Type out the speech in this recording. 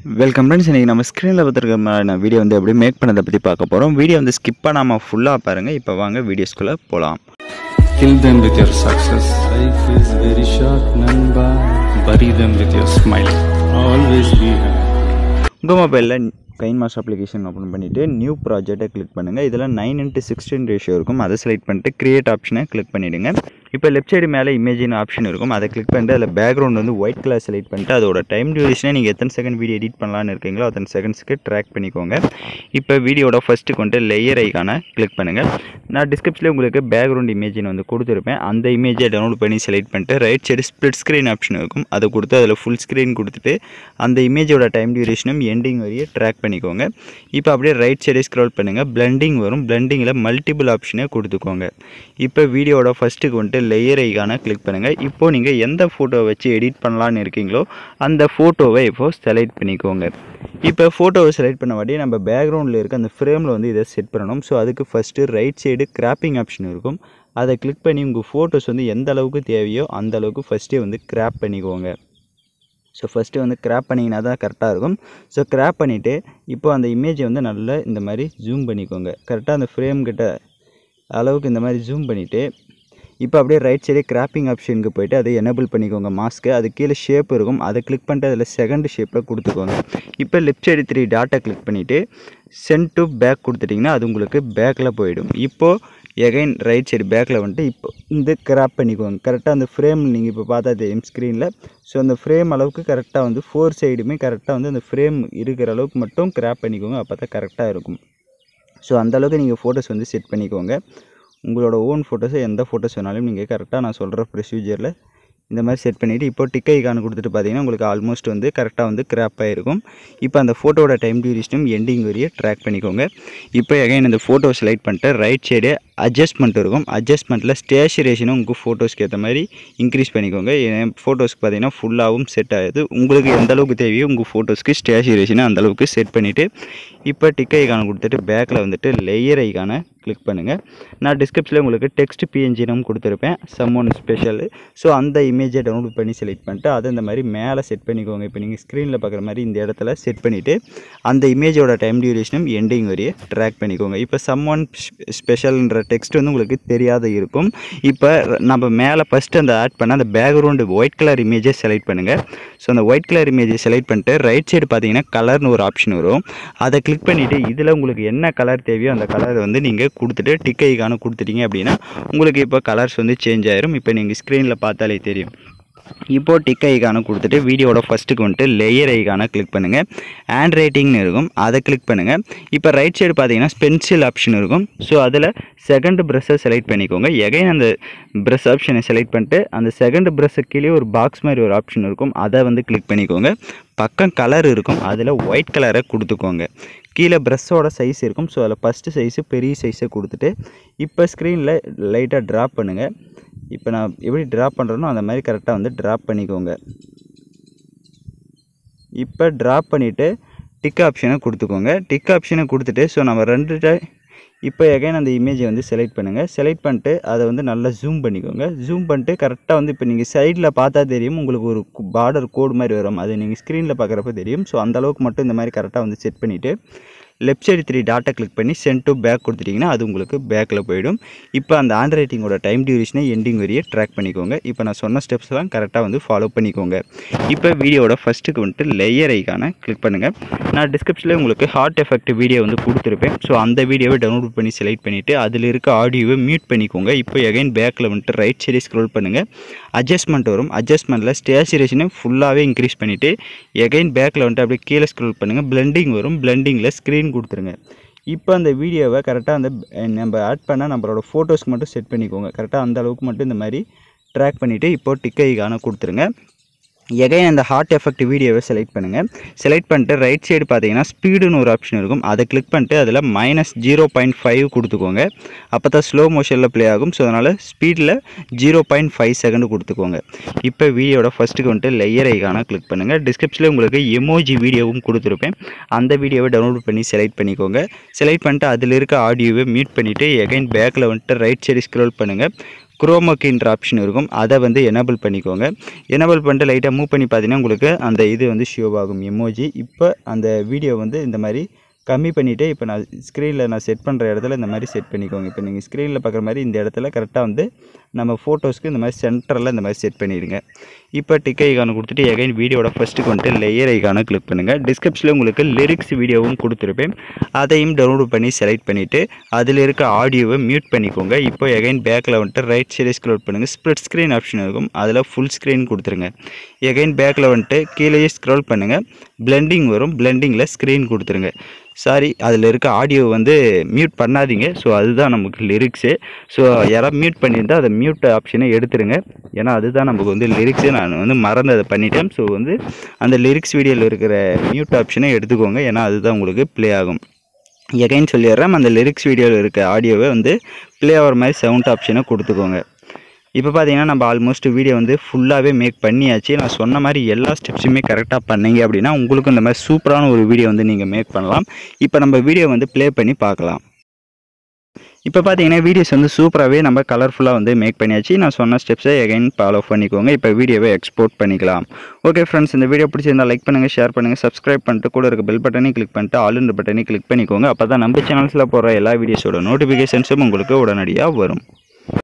Welcome friends இன்றைக்கி நம்ம ஸ்க்ரீனில் பார்த்துருக்க வீடியோ வந்து எப்படி மேக் பண்ணதை பற்றி பார்க்க போகிறோம் வீடியோ வந்து ஸ்கிப் பண்ணாமல் ஃபுல்லாக பாருங்கள் இப்போ வாங்க வீடியோஸ்குள்ளே போகலாம் Kill them with your success. Life is very short, Namba. Bury them with your smile. Always be happy. உங்கள் மொபைலில் கைன் மாஸ் அப்ளிகேஷன் ஓப்பன் பண்ணிவிட்டு நியூ ப்ராஜெக்ட்டை கிளிக் பண்ணுங்கள் இதில் நைன் இன்ட்டு சிக்ஸ்டீன் ரேஷியோ இருக்கும் அதை செலக்ட் பண்ணிட்டு கிரியேட் ஆப்ஷனை கிளிக் பண்ணிவிடுங்க இப்போ லெஃப்ட் சைடு மேலே இமேஜின் ஆப்ஷன் இருக்கும் அதை கிளிக் பண்ணிட்டு அதில் பேக்ரவுண்ட் வந்து ஒயிட் கலர் செலக்ட் பண்ணிட்டு அதோட டைம் டியூரேஷனை நீங்கள் எத்தனை செகண்ட் வீடியோ எடிட் பண்ணலான்னு இருக்கீங்களோ அத்தனை செகண்ட்ஸ்க்கு ட்ராக் பண்ணிக்கோங்க இப்போ வீடியோட ஃபஸ்ட்டு கொண்டு லேயர் ஐக்கான கிளிக் பண்ணுங்கள் நான் டிஸ்கிரிப்ஷனில் உங்களுக்கு பேக்ரவுண்ட் இமேஜின் வந்து கொடுத்துருப்பேன் அந்த இமேஜை டவுன்லோட் பண்ணி செலக்ட் பண்ணிட்டு right side split screen option இருக்கும் அதை கொடுத்து அதில் ஃபுல் ஸ்க்ரீன் கொடுத்துட்டு அந்த இமேஜோட டைம் டியூரேஷனும் எண்டிங் வரைய ட்ராக் பண்ணிக்கோங்க இப்போ அப்படியே ரைட் சைடே ஸ்க்ரோல் பண்ணுங்கள் பிளெண்டிங் வரும் பிளெண்டிங்கில் மல்டிபிள் ஆப்ஷனே கொடுத்துக்கோங்க இப்போ வீடியோட ஃபஸ்ட்டுக்கு வந்துட்டு லேயர் ஐக்கான கிளிக் பண்ணுங்கள் இப்போது நீங்கள் எந்த ஃபோட்டோவை வச்சு எடிட் பண்ணலான்னு இருக்கீங்களோ அந்த ஃபோட்டோவை இப்போது செலக்ட் பண்ணிக்கோங்க இப்போ ஃபோட்டோவை செலக்ட் பண்ண வாட்டி நம்ம பேக்ரவுண்டில் இருக்க அந்த ஃப்ரேமில் வந்து இதை செட் பண்ணணும் ஸோ அதுக்கு first right side cropping option இருக்கும் அதை கிளிக் பண்ணி உங்கள் ஃபோட்டோஸ் வந்து எந்த அளவுக்கு தேவையோ அந்த அளவுக்கு ஃபஸ்ட்டே வந்து கிராப் பண்ணிக்கோங்க ஸோ ஃபஸ்ட்டு வந்து கிராப் பண்ணிங்கன்னா தான் கரெக்டாக இருக்கும் ஸோ கிராப் பண்ணிவிட்டு இப்போ அந்த இமேஜை வந்து நல்லா இந்த மாதிரி ஜூம் பண்ணிக்கோங்க கரெக்டாக அந்த ஃப்ரேம் கிட்ட அளவுக்கு இந்த மாதிரி ஜூம் பண்ணிவிட்டு இப்போ அப்படியே ரைட் சைடே கிராப்பிங் ஆப்ஷனுக்கு போயிட்டு அதை எனேபிள் பண்ணிக்கோங்க மாஸ்க்கு அது கீழே ஷேப் இருக்கும் அதை கிளிக் பண்ணிட்டு அதில் செகண்ட் ஷேப்பை கொடுத்துக்கோங்க இப்போ லெஃப்ட் சைடு த்ரீ டாட்டை கிளிக் பண்ணிவிட்டு சென்ட் டு பேக் கொடுத்துட்டிங்கன்னா அது உங்களுக்கு பேக்கில் போயிடும் இப்போது எகைன் ரைட் சைடு பேக்கில் வந்துட்டு இப்போ இந்த கிராப் பண்ணிக்கோங்க கரெக்டாக அந்த ஃப்ரேம் நீங்கள் இப்போ பார்த்தா தெரியும் ஸ்க்ரீனில் ஸோ அந்த ஃப்ரேம் அளவுக்கு கரெக்டாக வந்து ஃபோர் சைடுமே கரெக்டாக வந்து அந்த ஃப்ரேம் இருக்கிற அளவுக்கு மட்டும் கிராப் பண்ணிக்கோங்க அப்போ தான் கரெக்டாக இருக்கும் ஸோ அந்தளவுக்கு நீங்கள் ஃபோட்டோஸ் வந்து செட் பண்ணிக்கோங்க உங்களோட ஓன் ஃபோட்டோஸை எந்த ஃபோட்டோஸ் வேணாலும் நீங்கள் கரெக்டாக நான் சொல்கிற ப்ரொசீஜரில் இந்த மாதிரி செட் பண்ணிவிட்டு இப்போ டிக் ஐக்கான் கொடுத்துட்டு பார்த்தீங்கன்னா உங்களுக்கு ஆல்மோஸ்ட் வந்து கரெக்டாக வந்து கிராப் ஆகிருக்கும் இப்போ அந்த ஃபோட்டோவோட டைம் டியூரேஷனும் எண்டிங் வரைய ட்ராக் பண்ணிக்கோங்க இப்போ எகைன் இந்த ஃபோட்டோ செலக்ட் பண்ணிட்டு ரைட் சைடு அட்ஜஸ்ட்மெண்ட் இருக்கும் அட்ஜஸ்ட்மெண்ட்டில் ஸ்டேஷரேஷனும் உங்கள் ஃபோட்டோஸ்க்கு ஏற்ற மாதிரி இன்க்ரீஸ் பண்ணிக்கோங்க என் ஃபோட்டோஸ்க்கு பார்த்தீங்கன்னா ஃபுல்லாகவும் செட் ஆகுது உங்களுக்கு எந்த அளவுக்கு தேவையோ உங்கள் ஃபோட்டோஸ்க்கு ஸ்டேஷரேஷனை அந்தளவுக்கு செட் பண்ணிவிட்டு இப்போ டிக் ஐக்கான கொடுத்துட்டு பேக்கில் வந்துட்டு லேயர் ஐக்கான கிளிக் பண்ணுங்கள் நான் டிஸ்கிரிப்ஷனில் உங்களுக்கு டெக்ஸ்ட் பிஎன்ஜினும் கொடுத்துருப்பேன் சம் ஒன் ஸ்பெஷல் ஸோ அந்த இமேஜை டவுன்லோட் பண்ணி செலக்ட் பண்ணிட்டு அதை இந்த மாதிரி மேலே செட் பண்ணிக்கோங்க இப்போ நீங்கள் ஸ்க்ரீனில் பார்க்குற மாதிரி இந்த இடத்துல செட் பண்ணிவிட்டு அந்த இமேஜோட டைம் டியூரேஷனும் எண்டிங் வரைய ட்ராக் பண்ணிக்கோங்க இப்போ சம் ஒன் ஸ்பெஷல்ன்ற டெக்ஸ்ட் வந்து உங்களுக்கு தெரியாத இருக்கும் இப்போ நம்ம மேலே ஃபஸ்ட்டு அந்த ஆட் பண்ண அந்த பேக்ரவுண்டு ஒயிட் கலர் இமேஜை செலக்ட் பண்ணுங்கள் ஸோ அந்த ஒயிட் கலர் இமேஜை செலக்ட் பண்ணிட்டு ரைட் சைடு பார்த்தீங்கன்னா கலர்னு ஒரு ஆப்ஷன் வரும் அதை கிளிக் பண்ணிவிட்டு இதில் உங்களுக்கு என்ன கலர் தேவையோ அந்த கலரை வந்து நீங்கள் கொடுத்துட்டு டிக் ஐக்கான கொடுத்துட்டீங்க அப்படின்னா உங்களுக்கு இப்போ கலர்ஸ் வந்து சேஞ்ச் ஆயிரும் இப்போ நீங்கள் ஸ்க்ரீனில் பார்த்தாலே தெரியும் இப்போது டிக் ஐக்கான கொடுத்துட்டு வீடியோட ஃபஸ்ட்டுக்கு வந்துட்டு லேயர் ஐக்கான கிளிக் பண்ணுங்கள் ஹேண்ட் ரைட்டிங்னு இருக்கும் அதை கிளிக் பண்ணுங்கள் இப்போ ரைட் சைடு பார்த்தீங்கன்னா பென்சில் ஆப்ஷன் இருக்கும் ஸோ அதில் செகண்ட் ப்ரெஷ்ஷை செலக்ட் பண்ணிக்கோங்க எகைன் அந்த ப்ரெஷ் ஆப்ஷனை செலக்ட் பண்ணிட்டு அந்த செகண்ட் ப்ரெஷ்ஷு கீழே ஒரு பாக்ஸ் மாதிரி ஒரு ஆப்ஷன் இருக்கும் அதை வந்து கிளிக் பண்ணிக்கோங்க பக்கம் கலர் இருக்கும் அதில் ஒயிட் கலரை கொடுத்துக்கோங்க கீழே ப்ரெஷ்ஷோட சைஸ் இருக்கும் ஸோ அதில் ஃபஸ்ட்டு சைஸு பெரிய சைஸை கொடுத்துட்டு இப்போ ஸ்க்ரீனில் லைட்டாக ட்ராப் பண்ணுங்கள் இப்போ நான் எப்படி ட்ராப் பண்ணுறேனோ அந்த மாதிரி கரெக்டாக வந்து ட்ராப் பண்ணிக்கோங்க இப்போ ட்ராப் பண்ணிவிட்டு டிக் ஆப்ஷனை கொடுத்துக்கோங்க டிக் ஆப்ஷனை கொடுத்துட்டு ஸோ நம்ம ரெண்டு டை இப்போ எகைன் அந்த இமேஜை வந்து செலக்ட் பண்ணுங்கள் செலக்ட் பண்ணிட்டு அதை வந்து நல்லா ஜூம் பண்ணிக்கோங்க ஜூம் பண்ணிட்டு கரெக்டாக வந்து இப்போ நீங்கள் சைடில் பார்த்தா தெரியும் உங்களுக்கு ஒரு பார்டர் கோடு மாதிரி வரும் அது நீங்கள் ஸ்க்ரீனில் பார்க்குறப்ப தெரியும் ஸோ அந்தளவுக்கு மட்டும் இந்த மாதிரி கரெக்டாக வந்து செட் பண்ணிவிட்டு லெஃப்ட் சைடு த்ரீ டாட்டா கிளிக் பண்ணி சென்ட் டு பேக் கொடுத்துட்டிங்கன்னா அது உங்களுக்கு பேக்கில் போயிடும் இப்போ அந்த ஹேண்ட் ரைட்டிங்கோட டைம் டியூரேஷனை எண்டிங் வரையே ட்ராக் பண்ணிக்கோங்க இப்போ நான் சொன்ன ஸ்டெப்ஸ்லாம் கரெக்டாக வந்து ஃபாலோ பண்ணிக்கோங்க இப்போ வீடியோட ஃபஸ்ட்டுக்கு வந்துட்டு லேயர் ஐக்கான கிளிக் பண்ணுங்கள் நான் டிஸ்கிரிப்ஷனில் உங்களுக்கு ஹார்ட் எஃபெக்ட் வீடியோ வந்து கொடுத்துருப்பேன் ஸோ அந்த வீடியோவை டவுன்லோட் பண்ணி செலக்ட் பண்ணிவிட்டு அதில் இருக்க ஆடியோவை மியூட் பண்ணிக்கோங்க இப்போ எகைன் பேக்கில் வந்துட்டு ரைட் சைடே ஸ்க்ரோல் பண்ணுங்கள் அட்ஜஸ்ட்மெண்ட் வரும் அட்ஜஸ்ட்மெண்ட்டில் ஸ்டேச்சுரேஷனை ஃபுல்லாகவே இன்க்ரீஸ் பண்ணிவிட்டு எகைன் பேக்கில் வந்துட்டு அப்படியே கீழே ஸ்க்ரோல் பண்ணுங்கள் பிளெண்டிங் வரும் பிளெண்டிங்கில் ஸ்க்ரீன் கொடுத்துருங்க இப்போ அந்த வீடியோவை கரெக்டாக அந்த நம்ம ஆட் பண்ண நம்மளோட ஃபோட்டோஸ்க்கு மட்டும் செட் பண்ணிக்கோங்க கரெக்டாக அந்த அளவுக்கு மட்டும் இந்த மாதிரி ட்ராக் பண்ணிவிட்டு இப்போது டிக்கைக்கான கொடுத்துருங்க எகைன் அந்த ஹார்ட் எஃபெக்ட் வீடியோவை செலக்ட் பண்ணுங்கள் செலக்ட் பண்ணிட்டு ரைட் சைடு பார்த்தீங்கன்னா ஸ்பீடுன்னு ஒரு ஆப்ஷன் இருக்கும் அதை கிளிக் பண்ணிட்டு அதில் மைனஸ் ஜீரோ பாயிண்ட் ஃபைவ் கொடுத்துக்கோங்க அப்போ தான் ஸ்லோ மோஷனில் ப்ளே ஆகும் ஸோ அதனால் ஸ்பீடில் ஜீரோ பாயிண்ட் ஃபைவ் செகண்ட் கொடுத்துக்கோங்க இப்போ வீடியோட ஃபஸ்ட்டுக்கு வந்துட்டு லேயர் ஐக்கான கிளிக் பண்ணுங்கள் டிஸ்கிரிப்ஷனில் உங்களுக்கு எமோஜி வீடியோவும் கொடுத்துருப்பேன் அந்த வீடியோவை டவுன்லோட் பண்ணி செலக்ட் பண்ணிக்கோங்க செலக்ட் பண்ணிட்டு அதில் இருக்க ஆடியோவை மியூட் பண்ணிவிட்டு எகைன் பேக்கில் வந்துட்டு ரைட் சைடு ஸ்க்ரோல் பண்ணுங்கள் குரோமோக்கின்ற ஆப்ஷன் இருக்கும் அதை வந்து எனபிள் பண்ணிக்கோங்க எனபிள் பண்ணிட்டு லைட்டாக மூவ் பண்ணி பார்த்தீங்கன்னா உங்களுக்கு அந்த இது வந்து ஷோ ஆகும் எமோஜி இப்போ அந்த வீடியோ வந்து இந்த மாதிரி கம்மி பண்ணிவிட்டு இப்போ நான் ஸ்க்ரீனில் நான் செட் பண்ணுற இடத்துல இந்த மாதிரி செட் பண்ணிக்கோங்க இப்போ நீங்கள் ஸ்க்ரீனில் பார்க்குற மாதிரி இந்த இடத்துல கரெக்டாக வந்து நம்ம ஃபோட்டோஸ்க்கு இந்த மாதிரி சென்டரில் இந்த மாதிரி செட் பண்ணிடுங்க இப்போ டிக் ஐகானை கொடுத்துட்டு எகைன் வீடியோட ஃபஸ்ட்டுக்கு வந்துட்டு லேயர் ஐகானை கிளிக் பண்ணுங்கள் டிஸ்கிரிப்ஷனில் உங்களுக்கு லிரிக்ஸ் வீடியோவும் கொடுத்துருப்பேன் அதையும் டவுன்லோட் பண்ணி செலக்ட் பண்ணிவிட்டு அதில் இருக்க ஆடியோவை மியூட் பண்ணிக்கோங்க இப்போ எகைன் பேக்கில் வந்துட்டு ரைட் சைடு ஸ்க்ரோல் பண்ணுங்கள் ஸ்ப்ளிட் ஸ்க்ரீன் ஆப்ஷன் இருக்கும் அதில் ஃபுல் ஸ்க்ரீன் கொடுத்துருங்க எகைன் பேக்கில் வந்துட்டு கீழேயே ஸ்க்ரோல் பண்ணுங்கள் பிளெண்டிங் வரும் பிளெண்டிங்கில் ஸ்க்ரீன் கொடுத்துருங்க சாரி அதில் இருக்க ஆடியோ வந்து மியூட் பண்ணாதீங்க ஸோ அதுதான் நமக்கு லிரிக்ஸு ஸோ யாராவது மியூட் பண்ணியிருந்தால் அதை மியூட் ஆப்ஷனை எடுத்துருங்க ஏன்னா அதுதான் நமக்கு வந்து லிரிக்ஸு நான் வந்து மறந்து அதை பண்ணிட்டேன் ஸோ வந்து அந்த லிரிக்ஸ் வீடியோவில் இருக்கிற மியூட் ஆப்ஷனை எடுத்துக்கோங்க ஏன்னா அதுதான் உங்களுக்கு ப்ளே ஆகும் எகைன் சொல்லிடுறேன் அந்த லிரிக்ஸ் வீடியோவில் இருக்க ஆடியோவை வந்து ப்ளே ஆகிற மாதிரி சவுண்ட் ஆப்ஷனை கொடுத்துக்கோங்க இப்போ பார்த்தீங்கன்னா நம்ம ஆல்மோஸ்ட் வீடியோ வந்து ஃபுல்லாகவே மேக் பண்ணியாச்சு நான் சொன்ன மாதிரி எல்லா ஸ்டெப்ஸுமே கரெக்டாக பண்ணீங்க அப்படின்னா உங்களுக்கும் இந்த மாதிரி சூப்பரான ஒரு வீடியோ வந்து நீங்கள் மேக் பண்ணலாம் இப்போ நம்ம வீடியோ வந்து ப்ளே பண்ணி பார்க்கலாம் இப்போ பார்த்தீங்கன்னா வீடியோஸ் வந்து சூப்பராகவே நம்ம கலர்ஃபுல்லாக வந்து மேக் பண்ணியாச்சு நான் சொன்ன ஸ்டெப்ஸை எகைன் ஃபாலோ பண்ணிக்கோங்க இப்போ வீடியோவை எக்ஸ்போர்ட் பண்ணிக்கலாம் ஓகே ஃப்ரெண்ட்ஸ் இந்த வீடியோ பிடிச்சிருந்தா லைக் பண்ணுங்கள் ஷேர் பண்ணுங்கள் சப்ஸ்கிரைப் பண்ணிட்டு கூட இருக்க பெல் பட்டனையும் கிளிக் பண்ணிட்டு ஆளுன்ற பட்டனையும் கிளிக் பண்ணிக்கோங்க அப்போ தான் நம்ம சேனல்ஸில் போகிற எல்லா வீடியோஸோட நோட்டிஃபிகேஷன்ஸும் உங்களுக்கு உடனடியாக வரும்